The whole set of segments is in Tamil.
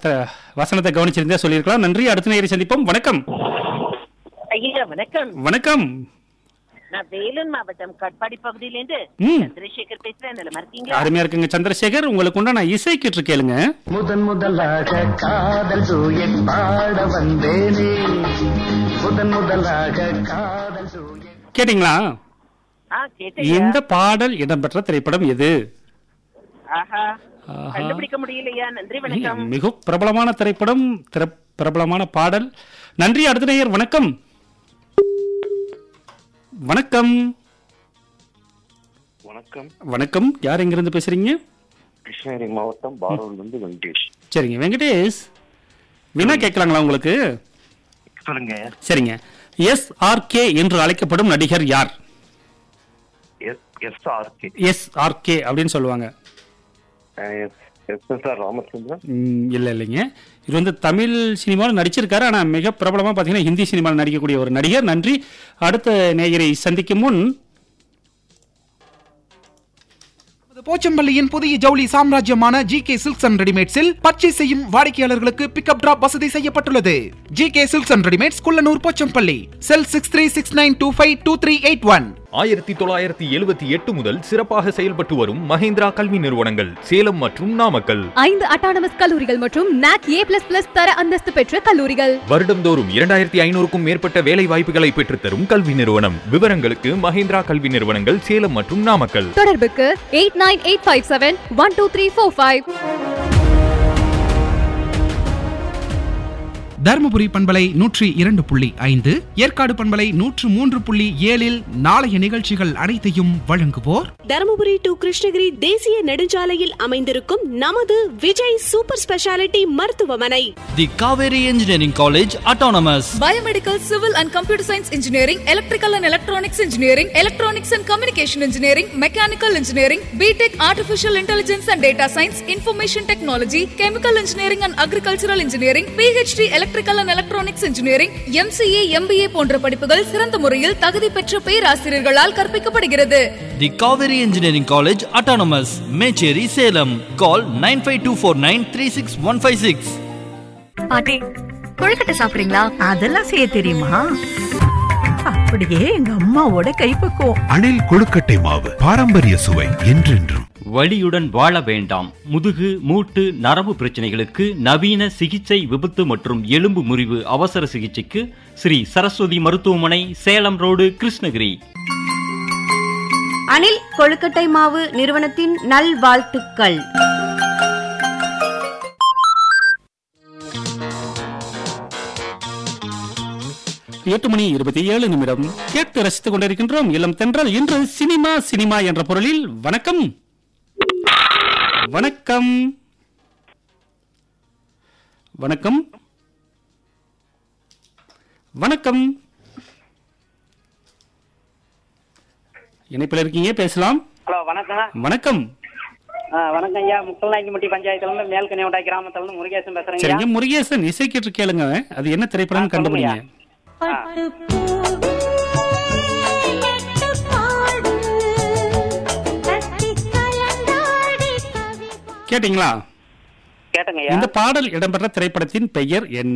த- வசனத்தை கவனிச்சிருந்தா சொல்லியிருக்கலாம் நன்றி அடுத்த நேரம் சந்திப்போம் வணக்கம் ஐயா வணக்கம் வணக்கம் நான் வேலூர் மாவட்டம் கட்பாடி பகுதியிலேருந்து ம். சந்திரசேகர் பேசுறேன் நல்லா இருக்கீங்களா அருமையா இருக்குங்க சந்திரசேகர் உங்களுக்கு உண்டான இசை கிட்டு கேளுங்க முதன் முதலாக காதல் சூயன் பாட வந்தேனே முதன் முதலாக காதல் சூயன் கேட்டிங்களா ஆ கேட்டேன் இந்த பாடல் இடம்பெற்ற திரைப்படம் எது ஆஹா ஆஹா. கண்டுபிடிக்க முடியலையா நன்றி வணக்கம் மிக பிரபலமான திரைப்படம் திர- பிரபலமான பாடல் நன்றி அடுத்த நேயர் வணக்கம் வணக்கம் வணக்கம் வணக்கம் யார் எங்கிருந்து பேசுறீங்க கிருஷ்ணகிரி மாவட்டம் பாரூர்லேருந்து வெங்கடேஷ் சரிங்க வெங்கடேஷ் வினா கேட்கலாங்களா உங்களுக்கு சொல்லுங்க சரிங்க எஸ் ஆர் கே என்று அழைக்கப்படும் நடிகர் யார் S S R K S R K அப்படின்னு சொல்லுவாங்க S S S R Ramachandran ம், இல்ல இல்லைங்க இது வந்து தமிழ் சினிமாவில் நடிச்சிருக்காரு ஆனா மிக பிரபலமா பாத்தீங்கன்னா ஹிந்தி சினிமாவில் நடிக்கக்கூடிய ஒரு நடிகர் நன்றி அடுத்த நேயரை சந்திக்கும் முன் போச்சம்பள்ளியின் புதிய ஜவுளி சாம்ராஜ்யமான ஜி கே சில்க்ஸ் அண்ட் ரெடிமேட்ஸில் பர்ச்சேஸ் செய்யும் வாடிக்கையாளர்களுக்கு பிக்கப் டிராப் வசதி செய்யப்பட்டுள்ளது G K silks and readymades Kullanur Pochampalli cell six three six nine two five two three eight one ஆயிரத்தி தொள்ளாயிரத்தி எழுபத்தி எட்டு முதல் சிறப்பாக செயல்பட்டு வரும் மஹேந்திரா கல்வி நிறுவனங்கள் சேலம் மற்றும் நாமக்கல் ஐந்து அட்டானமஸ் கல்லூரிகள் மற்றும் நாக் ஏ பிளஸ் பிளஸ் தர அந்தஸ்து பெற்ற கல்லூரிகள் வருடம்தோறும் இரண்டாயிரத்தி ஐநூறுக்கும் மேற்பட்ட வேலை வாய்ப்புகளை பெற்றுத்தரும் கல்வி நிறுவனம் விவரங்களுக்கு மஹேந்திரா கல்வி நிறுவனங்கள் சேலம் மற்றும் நாமக்கல் தொடர்புக்கு eight nine eight five seven one two three four five Dharmapuri பண்பலை நூற்றி இரண்டு புள்ளி ஐந்து ஏற்காடு பண்பலை நூற்று மூன்று புள்ளி ஏழில் நாளைய நிகழ்ச்சிகள் அனைத்தையும் வழங்குவோர் தருமபுரி டு கிருஷ்ணகிரி தேசிய நெடுஞ்சாலையில் அமைந்திருக்கும் நமது விஜய் சூப்பர் ஸ்பெஷாலிட்டி மருத்துவமனை the Kaveri engineering college autonomous biomedical civil and computer science engineering electrical and electronics engineering electronics and communication engineering mechanical engineering B Tech artificial intelligence and data science information technology chemical engineering and agricultural engineering PhD electrical and electronics engineering MCA MBA போன்ற படிப்புகள் சிறந்த முறையில் தகுதி பெற்ற பேராசிரியர்களால் கற்பிக்கப்படுகிறது the Kaveri engineering college autonomous Mecheri Salem call nine five two four nine three six one five six பாட்டி கொழுக்கட்டை சாப்பிடுறீங்களா அதெல்லாம் செய்ய தெரியுமா அப்படியே எங்க அம்மாவோட கைப்பக்குவம் அணில் கொழுக்கட்டை மாவு பாரம்பரிய சுவை என்றென்றும் வலியுடன் வாழ வேண்டாம் முதுகு மூட்டு நரம்பு பிரச்சனைகளுக்கு நவீன சிகிச்சை விபத்து மற்றும் எலும்பு முறிவு அவசர சிகிச்சைக்கு ஸ்ரீ சரஸ்வதி மருத்துவமனை சேலம் ரோடு கிருஷ்ணகிரி அணில் கொழுக்கட்டை மாவு நிறுவனத்தின் நல்வாழ்த்துக்கள் எட்டு மணி இருபத்தி ஏழு நிமிடம் கேட்டு ரசித்துக் கொண்டிருக்கின்றோம் இளம் தென்றல் இன்று சினிமா சினிமா என்ற பொருளில் வணக்கம் வணக்கம் வணக்கம் வணக்கம் இணைப்பில் இருக்கீங்க பேசலாம் ஹலோ வணக்கம் வணக்கம் ஆ, வணக்கம் ஐயா முக்கல்நாயக்கிமட்டி பஞ்சாயத்துல இருந்து மேல்கனியோட்டாய் கிராமத்துல இருந்து முருகேசன் பேசுறேங்க சரிங்க ஐயா. முருகேசன் இசை கேட்டு கேளுங்க அது என்ன திரைப்படம் கண்டுபிடிங்க கேட்டீங்களா கேட்டங்க ஐயா இந்த பாடல் இடம்பெற்ற திரைப்படத்தின் பெயர் என்ன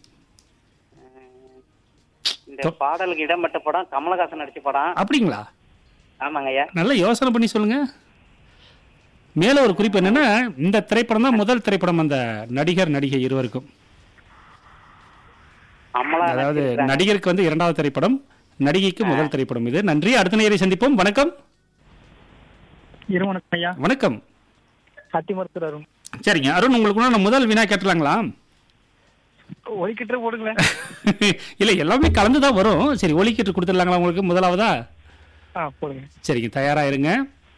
இந்த பாடலுக்கு இடம்பெற்ற படம் கமலஹாசன் நடிச்ச படம் அப்படிங்களா ஆமாங்க ஐயா நல்ல யோசனை பண்ணி சொல்லுங்க மேல ஒரு குறிப்பு என்னன்னா இந்த திரைப்படம் தான் முதல் திரைப்படம் அந்த நடிகர் நடிகை இருவருக்கும் அமலா அதாவது நடிச்சிருக்காங்க. நடிகருக்கு வந்து இரண்டாவது திரைப்படம் நடிகைக்கு முதல் திரைப்படம் இது நன்றி அடுத்த நேரை சந்திப்போம் வணக்கம் இரு வணக்கம் ஐயா வணக்கம் சத்தியமருத்துவர் அருண் சரிங்க அருண் உங்களுக்கு நான் முதல் வினா கேட்டலாங்களா ஒலிக்கிட்டே போடுங்களேன் இல்ல எல்லாமே கலந்து தான் வரும் சரி ஒலிக்கிட்டு கொடுத்துடலாங்களா உங்களுக்கு முதலாவதா ஆ போடுங்க சரிங்க தயாரா இருங்க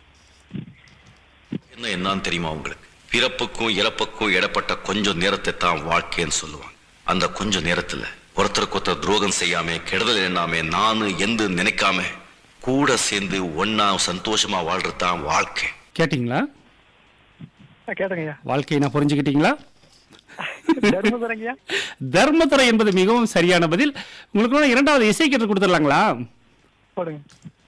என்ன என்னன்னு தெரியுமா உங்களுக்கு பிறப்புக்கும் இறப்புக்கும் இடப்பட்ட கொஞ்சம் நேரத்தை தான் வாழ்க்கைன்னு சொல்லுவாங்க அந்த கொஞ்ச நேரத்துல ஒருத்தருக்கு ஒருத்தர் துரோகம் செய்யாம கெடுதல் எண்ணாம நானு எந்து நினைக்காம கூட சேர்ந்து ஒன்னா சந்தோஷமா வாழ்றது தான் வாழ்க்கை கேட்டிங்களா கேட்டங்க ஐயா வாழ்க்கையை நான் புரிஞ்சுக்கிட்டீங்களா தர்மபுரங்க ஐயா தர்மதுரை என்பது மிகவும் சரியான பதில் உங்களுக்கு நான் இரண்டாவது இசை கேட்டு கொடுத்துடலாங்களா போடுங்க